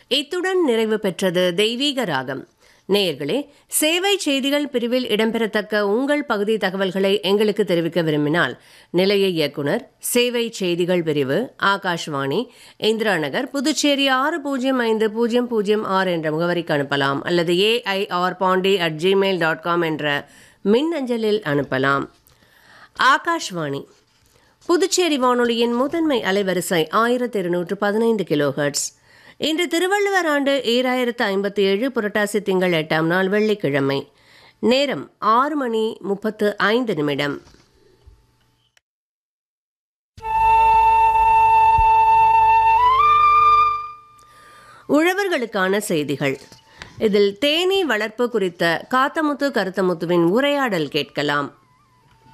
இத்துடன் நிறைவு பெற்றது தெய்வீக ராகம் நேயர்களே சேவை செய்திகள் பிரிவில் இடம்பெறத்தக்க உங்கள் பகுதி தகவல்களை எங்களுக்கு தெரிவிக்க விரும்பினால் நிலைய இயக்குனர் சேவை செய்திகள் பிரிவு ஆகாஷ்வாணி இந்திரா நகர் புதுச்சேரி ஆறு பூஜ்ஜியம் ஐந்து பூஜ்ஜியம் பூஜ்ஜியம் ஆறு என்ற முகவரிக்கு அனுப்பலாம் அல்லது AIR Pondy at Gmail dot com என்ற மின் அஞ்சலில் அனுப்பலாம் ஆகாஷ்வாணி புதுச்சேரி வானொலியின் முதன்மை அலைவரிசை ஆயிரத்தி இருநூற்று பதினைந்து கிலோஹெர்ட்ஸ் இன்று திருவள்ளுவர் ஆண்டு ஈராயிரத்து ஐம்பத்தி ஏழு புரட்டாசி திங்கள் எட்டாம் நாள் வெள்ளிக்கிழமை நேரம் ஆறு மணி முப்பத்து ஐந்து நிமிடம் உழவர்களுக்கான செய்திகள் இதில் தேனீ வளர்ப்பு குறித்த காத்தமுத்து கருத்தமுத்துவின் உரையாடல் கேட்கலாம்